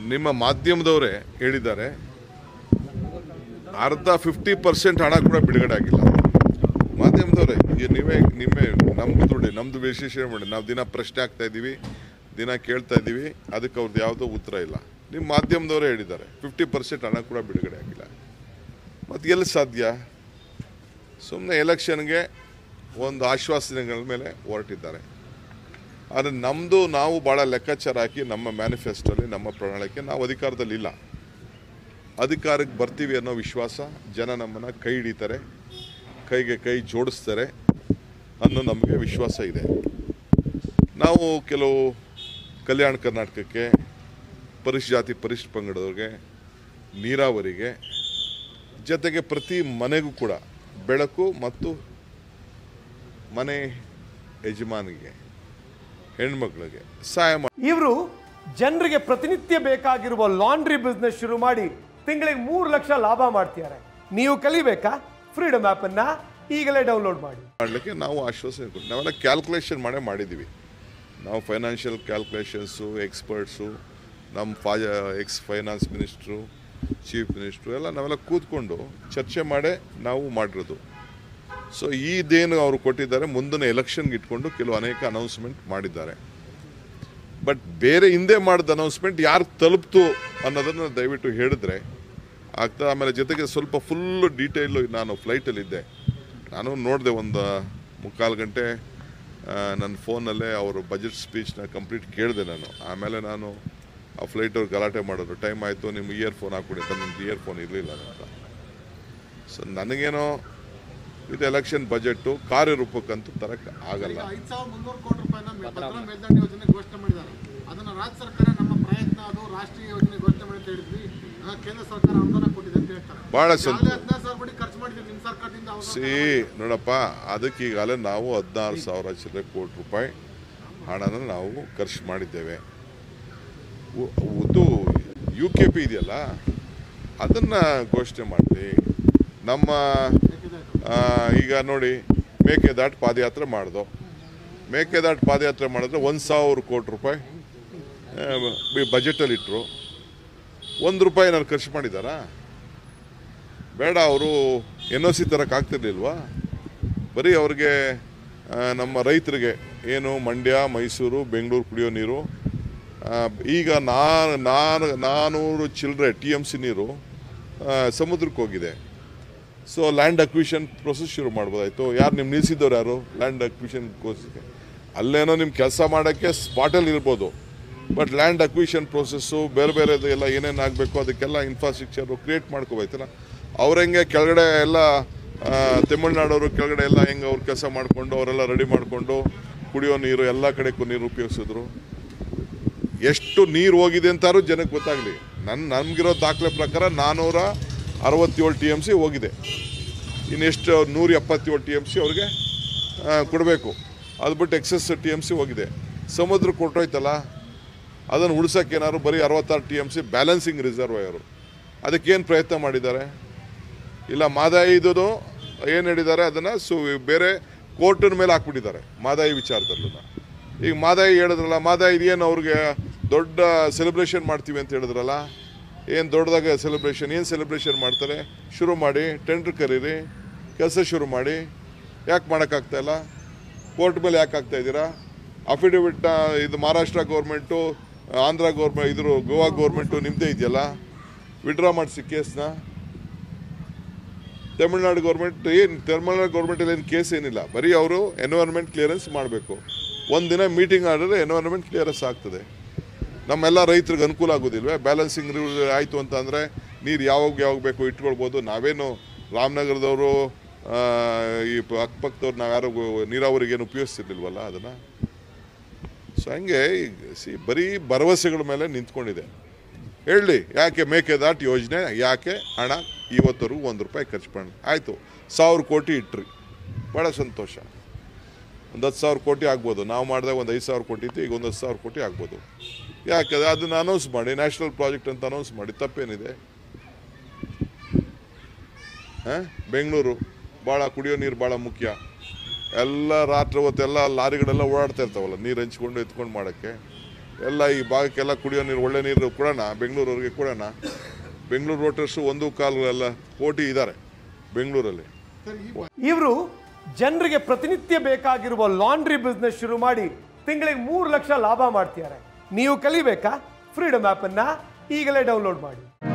ನಿಮ್ಮ ಮಾಧ್ಯಮದವರೇ ಹೇಳಿದ್ದಾರೆ ಅರ್ಧ ಫಿಫ್ಟಿ ಪರ್ಸೆಂಟ್ ಹಣ ಕೂಡ ಬಿಡುಗಡೆ ಆಗಿಲ್ಲ ಮಾಧ್ಯಮದವರೇ ಈಗ ನೀವೇ ನಿಮ್ಮೇ ನಮ್ದು ನೋಡಿ ನಮ್ದು ವಿಶೇಷ ಮಾಡಿ ನಾವು ದಿನ ಪ್ರಶ್ನೆ ಆಗ್ತಾ ಇದ್ದೀವಿ ದಿನ ಕೇಳ್ತಾ ಇದ್ದೀವಿ ಅದಕ್ಕೆ ಅವ್ರದ್ದು ಯಾವುದೋ ಉತ್ತರ ಇಲ್ಲ ನಿಮ್ಮ ಮಾಧ್ಯಮದವರೇ ಹೇಳಿದ್ದಾರೆ ಫಿಫ್ಟಿ ಪರ್ಸೆಂಟ್ ಹಣ ಕೂಡ ಬಿಡುಗಡೆ ಆಗಿಲ್ಲ ಮತ್ತು ಎಲ್ಲಿ ಸಾಧ್ಯ ಸುಮ್ಮನೆ ಎಲೆಕ್ಷನ್ಗೆ ಒಂದು ಆಶ್ವಾಸನೆಗಳ ಮೇಲೆ ಹೊರಟಿದ್ದಾರೆ ಆದರೆ ನಮ್ಮದು ನಾವು ಭಾಳ ಲೆಕ್ಕಾಚಾರ ಹಾಕಿ ನಮ್ಮ ಮ್ಯಾನಿಫೆಸ್ಟೋಲಿ ನಮ್ಮ ಪ್ರಣಾಳಿಕೆ ನಾವು ಅಧಿಕಾರದಲ್ಲಿ ಇಲ್ಲ ಅಧಿಕಾರಕ್ಕೆ ಬರ್ತೀವಿ ಅನ್ನೋ ವಿಶ್ವಾಸ ಜನ ನಮ್ಮನ್ನು ಕೈ ಹಿಡಿತಾರೆ ಕೈಗೆ ಕೈ ಜೋಡಿಸ್ತಾರೆ ಅನ್ನೋ ನಮಗೆ ವಿಶ್ವಾಸ ಇದೆ ನಾವು ಕೆಲವು ಕಲ್ಯಾಣ ಕರ್ನಾಟಕಕ್ಕೆ ಪರಿಶ್ ಜಾತಿ ಪರಿಶ್ ಪಂಗಡದವ್ರಿಗೆ ನೀರಾವರಿಗೆ ಜೊತೆಗೆ ಪ್ರತಿ ಮನೆಗೂ ಕೂಡ ಬೆಳಕು ಮತ್ತು ಮನೆ ಯಜಮಾನಿಗೆ ಹೆಣ್ಮಕ್ಳಿಗೆ ಸಹಾಯ ಮಾಡಿ ಇವರು ಜನರಿಗೆ ಪ್ರತಿನಿತ್ಯ ಬೇಕಾಗಿರುವ ಲಾಂಡ್ರಿ ಬಿಸ್ನೆಸ್ ಶುರು ಮಾಡಿ ತಿಂಗಳಿಗೆ ಮೂರು ಲಕ್ಷ ಲಾಭ ಮಾಡ್ತಿದ್ದಾರೆ ನೀವು ಕಲಿಬೇಕಾ ಫ್ರೀಡಮ್ ಆಪ್ ಅನ್ನ ಈಗಲೇ ಡೌನ್ಲೋಡ್ ಮಾಡಿ ಮಾಡಲಿಕ್ಕೆ ನಾವು ಆಶ್ವಾಸನೆ ಕೊಟ್ಟು ನಾವೆಲ್ಲ ಕ್ಯಾಲ್ಕುಲೇಷನ್ ಮಾಡೇ ಮಾಡಿದ್ದೀವಿ ನಾವು ಫೈನಾನ್ಷಿಯಲ್ ಕ್ಯಾಲ್ಕುಲೇಷನ್ಸು ಎಕ್ಸ್ಪರ್ಟ್ಸು ನಮ್ಮ ಫಾ ex finance minister chief minister ಎಲ್ಲ ನಾವೆಲ್ಲ ಕೂತ್ಕೊಂಡು ಚರ್ಚೆ ಮಾಡೇ ನಾವು ಮಾಡಿರೋದು ಸೊ ಇದೇನು ಅವರು ಕೊಟ್ಟಿದ್ದಾರೆ ಮುಂದಿನ ಎಲೆಕ್ಷನ್ಗೆ ಇಟ್ಕೊಂಡು ಕೆಲವು ಅನೇಕ ಅನೌನ್ಸ್ಮೆಂಟ್ ಮಾಡಿದ್ದಾರೆ ಬಟ್ ಬೇರೆ ಹಿಂದೆ ಮಾಡಿದ ಅನೌನ್ಸ್ಮೆಂಟ್ ಯಾರು ತಲುಪ್ತು ಅನ್ನೋದನ್ನು ದಯವಿಟ್ಟು ಹೇಳಿದ್ರೆ ಆಗ್ತದೆ ಆಮೇಲೆ ಜೊತೆಗೆ ಸ್ವಲ್ಪ ಫುಲ್ ಡೀಟೇಲು ನಾನು ಫ್ಲೈಟಲ್ಲಿದ್ದೆ ನಾನು ನೋಡಿದೆ ಒಂದು ಮುಕ್ಕಾಲು ಗಂಟೆ ಆ, ನನ್ನ ಫೋನಲ್ಲೇ ಅವರು ಬಜೆಟ್ ಸ್ಪೀಚ್ನ ಕಂಪ್ಲೀಟ್ ಕೇಳಿದೆ ನಾನು ಆಮೇಲೆ ನಾನು ಆ ಫ್ಲೈಟ್ ಅವ್ರು ಗಲಾಟೆ ಮಾಡಿದ್ರು ಟೈಮ್ ಆಯಿತು ನಿಮ್ಮ ಇಯರ್ ಫೋನ್ ಹಾಕ್ಕೊಡಿ ಅಂತ ನಿಮ್ದು ಇಯರ್ ಫೋನ್ ಇರಲಿಲ್ಲ ಅಂತ ಸೊ ನನಗೇನೋ ಇದು ಎಲೆಕ್ಷನ್ ಬಜೆಟ್ಟು ಕಾರ್ಯರೂಪಕ್ಕಂತೂ ತರಕ್ಕೆ ಆಗಲ್ಲ ಈಗ ಐದು ಸಾವಿರದ ಮುನ್ನೂರು ಕೋಟಿ ರೂಪಾಯಿನ ಮೇ- ಭದ್ರಾ ಮೇಲ್ದಂಡೆ ಯೋಜನೆ ಘೋಷಣೆ ಮಾಡಿದ್ದಾರೆ ಅದನ್ನ ರಾಜ್ಯ ಸರ್ಕಾರ ನಮ್ಮ ಪ್ರಯತ್ನ ಅದು ರಾಷ್ಟ್ರೀಯ ಯೋಜನೆ ಘೋಷಣೆ ಮಾಡಿ ಅಂತ ಹೇಳಿದ್ವಿ ಆ, ಕೇಂದ್ರ ಸರ್ಕಾರ ಅನುದಾನ ಕೊಟ್ಟಿದೆ ಅಂತ ಹೇಳ್ತಾರೆ ಭಾಳ ಈಗಾಗಲೇ ಸಂತೋಷ ಹದಿನಾರು ಸಾವಿರ ಕೋಟಿ ಖರ್ಚು ಮಾಡಿದ್ವಿ ನಿಮ್ಮ ಸರ್ಕಾರದಿಂದ ಅನುದಾನ ಸಿ ನೋಡಪ್ಪ ಅದಕ್ಕೆ ಈಗಾಗಲೇ ನಾವು ಹದಿನಾರು ಸಾವಿರ ಚಿಲ್ಲರೆ ಕೋಟಿ ರೂಪಾಯಿ ಹಣನ ನಾವು ಖರ್ಚು ಮಾಡಿದ್ದೇವೆ ಉ- ಇದು ಯು ಕೆ ಪಿ ಇದೆಯಲ್ಲ ಅದನ್ನು ಘೋಷಣೆ ಮಾಡಲಿ ನಮ್ಮ ಆ, ಈಗ ನೋಡಿ ಮೇಕೆದಾಟು ಪಾದಯಾತ್ರೆ ಮಾಡ್ದೋ ಮೇಕೆದಾಟು ಪಾದಯಾತ್ರೆ ಮಾಡಿದ್ರೆ ಒಂದು ಸಾವಿರ ಕೋಟಿ ರೂಪಾಯಿ ಬಜೆಟಲ್ಲಿ ಇಟ್ಟರು ಒಂದು ರೂಪಾಯಿ ಏನಾದ್ರು ಖರ್ಚು ಮಾಡಿದ್ದಾರಾ ಬೇಡ ಅವರು ಎನ್ ಒ ಸಿ ತರಕ್ಕೆ ಆಗ್ತಿರ್ಲಿಲ್ವಾ ಬರೀ ಅವ್ರಿಗೆ ಆ, ನಮ್ಮ ರೈತರಿಗೆ ಏನು ಮಂಡ್ಯ ಮೈಸೂರು ಬೆಂಗಳೂರು ಕುಡಿಯೋ ನೀರು ಆ, ಈಗ ನಾನು ನಾನು ನಾನೂರು ಚಿಲ್ಲರೆ ಟಿ ಎಮ್ ಸಿ ನೀರು ಆ, ಸಮುದ್ರಕ್ಕೆ ಹೋಗಿದೆ ಸೊ ಲ್ಯಾಂಡ್ ಅಕ್ವಿಷನ್ ಪ್ರೊಸೆಸ್ ಶುರು ಮಾಡ್ಬೋದಾಯ್ತು ಯಾರು ನಿಮ್ಮ ನಿಲ್ಸಿದ್ದವ್ರು ಯಾರು ಲ್ಯಾಂಡ್ ಅಕ್ವಿಷನ್ ಕೋರ್ಸ್ಗೆ ಅಲ್ಲೇನೋ ನಿಮ್ಮ ಕೆಲಸ ಮಾಡೋಕ್ಕೆ ಸ್ಪಾಟಲ್ಲಿ ಇರ್ಬೋದು ಬಟ್ ಲ್ಯಾಂಡ್ ಅಕ್ವಿಷನ್ ಪ್ರೊಸೆಸ್ಸು ಬೇರೆ ಬೇರೆದು ಎಲ್ಲ ಏನೇನು ಆಗಬೇಕು ಅದಕ್ಕೆಲ್ಲ ಇನ್ಫ್ರಾಸ್ಟ್ರಕ್ಚರು ಕ್ರಿಯೇಟ್ ಮಾಡ್ಕೋಬೇಕಲ್ಲ ಅವ್ರ ಹೆಂಗೆ ಕೆಳಗಡೆ ಎಲ್ಲ ಆ, ತಮಿಳ್ನಾಡವರು ಕೆಳಗಡೆ ಎಲ್ಲ ಹೆಂಗೆ ಅವ್ರ ಕೆಲಸ ಮಾಡಿಕೊಂಡು ಅವರೆಲ್ಲ ರೆಡಿ ಮಾಡಿಕೊಂಡು ಕುಡಿಯೋ ನೀರು ಎಲ್ಲ ಕಡೆಗೂ ನೀರು ಉಪಯೋಗಿಸಿದ್ರು ಎಷ್ಟು ನೀರು ಹೋಗಿದೆ ಅಂತಾರು ಜನಕ್ಕೆ ಗೊತ್ತಾಗಲಿ ನನ್ನ ನಮಗಿರೋ ದಾಖಲೆ ಪ್ರಕಾರ ನಾನ್ನೂರ ಅರವತ್ತೇಳು ಟಿ ಎಮ್ ಸಿ ಹೋಗಿದೆ ಇನ್ನೆಷ್ಟು ನೂರ ಎಪ್ಪತ್ತೇಳು ಟಿ ಎಮ್ ಸಿ ಅವ್ರಿಗೆ ಕೊಡಬೇಕು ಅದು ಬಿಟ್ಟು ಎಕ್ಸಸ್ ಟಿ ಎಮ್ ಸಿ ಹೋಗಿದೆ ಸಮುದ್ರ ಕೊಟ್ಟೋಯ್ತಲ್ಲ ಅದನ್ನು ಉಳ್ಸೋಕೆ ಏನಾದ್ರು ಬರೀ ಅರವತ್ತಾರು T M C balancing reservoir ಅದಕ್ಕೇನು ಪ್ರಯತ್ನ ಮಾಡಿದ್ದಾರೆ ಇಲ್ಲ ಮಾದಾಯಿದು ಏನು ಹೇಳಿದ್ದಾರೆ ಅದನ್ನು ಸು ಬೇರೆ ಕೋರ್ಟಿನ ಮೇಲೆ ಹಾಕ್ಬಿಟ್ಟಿದ್ದಾರೆ ಮಾದಾಯಿ ವಿಚಾರದಲ್ಲೂ ಈಗ ಮಾದಾಯಿ ಹೇಳಿದ್ರಲ್ಲ ಮಾದಾಯಿ ಇದೇನು ಅವ್ರಿಗೆ ದೊಡ್ಡ ಸೆಲೆಬ್ರೇಷನ್ ಮಾಡ್ತೀವಿ ಅಂತ ಹೇಳಿದ್ರಲ್ಲ ಏನು ದೊಡ್ಡದಾಗ ಸೆಲೆಬ್ರೇಷನ್ ಏನು ಸೆಲೆಬ್ರೇಷನ್ ಮಾಡ್ತಾರೆ ಶುರು ಮಾಡಿ ಟೆಂಡರ್ ಕರೀರಿ ಕೆಲಸ ಶುರು ಮಾಡಿ ಯಾಕೆ ಮಾಡೋಕ್ಕಾಗ್ತಾ ಇಲ್ಲ ಕೋರ್ಟ್ ಮೇಲೆ ಯಾಕೆ ಆಗ್ತಾ ಇದ್ದೀರಾ ಅಫಿಡವಿಟ್ನ ಇದು ಮಹಾರಾಷ್ಟ್ರ ಗೌರ್ಮೆಂಟು ಆಂಧ್ರ ಗೌರ್ಮೆಂಟ್ ಇದ್ರ ಗೋವಾ ಗೌರ್ಮೆಂಟು ನಿಮ್ಮದೇ ಇದೆಯಲ್ಲ ವಿಡ್ರಾ ಮಾಡಿಸಿ ಕೇಸ್ನ ತಮಿಳ್ನಾಡು ಗೌರ್ಮೆಂಟ್ ಏನು ತಮಿಳ್ನಾಡು ಗೌರ್ಮೆಂಟಲ್ಲಿ ಏನು ಕೇಸ್ ಏನಿಲ್ಲ ಬರೀ ಅವರು ಎನ್ವೈರ್ಮೆಂಟ್ ಕ್ಲಿಯರೆನ್ಸ್ ಮಾಡಬೇಕು ಒಂದಿನ ಮೀಟಿಂಗ್ ಆಡಿದ್ರೆ ಎನ್ವೈರ್ಮೆಂಟ್ ಕ್ಲಿಯರೆನ್ಸ್ ಆಗ್ತದೆ ನಮ್ಮೆಲ್ಲ ರೈತರಿಗೆ ಅನುಕೂಲ ಆಗೋದಿಲ್ವೇ ಬ್ಯಾಲೆನ್ಸಿಂಗ್ ಆಯಿತು ಅಂತ ಅಂದರೆ ನೀರು ಯಾವಾಗ ಯಾವಾಗ ಬೇಕು ಇಟ್ಕೊಳ್ಬೋದು ನಾವೇನು ರಾಮನಗರದವರು ಆ, ಈ ಪ- ಅಕ್ಕಪಕ್ಕದವ್ರು ನಾವು ಯಾರು ನೀರಾವರಿಗೇನು ಉಪಯೋಗಿಸ್ತಿರ್ಲಿಲ್ವಲ್ಲ ಅದನ್ನು ಸೊ ಹಂಗೆ ಸಿ ಬರೀ ಭರವಸೆಗಳ ಮೇಲೆ ನಿಂತ್ಕೊಂಡಿದೆ ಹೇಳಿ ಯಾಕೆ ಮೇಕೆದಾಟು ಯೋಜನೆ ಯಾಕೆ ಹಣ ಇವತ್ತವರೆಗೂ ಒಂದು ರೂಪಾಯಿ ಖರ್ಚು ಮಾಡಿ ಆಯಿತು ಸಾವಿರ ಕೋಟಿ ಇಟ್ರಿ ಭಾಳ ಸಂತೋಷ ಒಂದು ಹತ್ತು ಸಾವಿರ ಕೋಟಿ ಆಗ್ಬೋದು ನಾವು ಮಾಡಿದಾಗ ಒಂದು ಐದು ಸಾವಿರ ಕೋಟಿ ಇತ್ತು ಈಗ ಒಂದು ಹತ್ತು ಸಾವಿರ ಕೋಟಿ ಆಗ್ಬೋದು ಯಾಕೆ ಅದನ್ನು ಅನೌನ್ಸ್ ಮಾಡಿ ನ್ಯಾಷನಲ್ ಪ್ರಾಜೆಕ್ಟ್ ಅಂತ ಅನೌನ್ಸ್ ಮಾಡಿ ತಪ್ಪೇನಿದೆ ಹಾಂ ಬೆಂಗಳೂರು ಭಾಳ ಕುಡಿಯೋ ನೀರು ಭಾಳ ಮುಖ್ಯ ಎಲ್ಲ ರಾತ್ರಿ ಹೊತ್ತೆಲ್ಲ ಲಾರಿಗಳೆಲ್ಲ ಓಡಾಡ್ತಾ ಇರ್ತಾವಲ್ಲ ನೀರು ಹಂಚ್ಕೊಂಡು ಎತ್ಕೊಂಡು ಮಾಡೋಕ್ಕೆ ಎಲ್ಲ ಈ ಭಾಗಕ್ಕೆಲ್ಲ ಕುಡಿಯೋ ನೀರು ಒಳ್ಳೆ ನೀರು ಕೊಡೋಣ ಬೆಂಗಳೂರವ್ರಿಗೆ ಕೊಡೋಣ ಬೆಂಗಳೂರು ವೋಟರ್ಸು ಒಂದು ಕಾಲು ಎಲ್ಲ ಕೋಟಿ ಇದ್ದಾರೆ ಬೆಂಗಳೂರಲ್ಲಿ ಸರ್ ಈ ಇವರು ಜನರಿಗೆ ಪ್ರತಿನಿತ್ಯ ಬೇಕಾಗಿರುವ ಲಾಂಡ್ರಿ ಬಿಸ್ನೆಸ್ ಶುರು ಮಾಡಿ ತಿಂಗಳಿಗೆ ಮೂರು ಲಕ್ಷ ಲಾಭ ಮಾಡ್ತಿದ್ದಾರೆ ನೀವು ಕಲಿಬೇಕಾ ಫ್ರೀಡಮ್ ಆ್ಯಪನ್ನು ಈಗಲೇ ಡೌನ್ಲೋಡ್ ಮಾಡಿ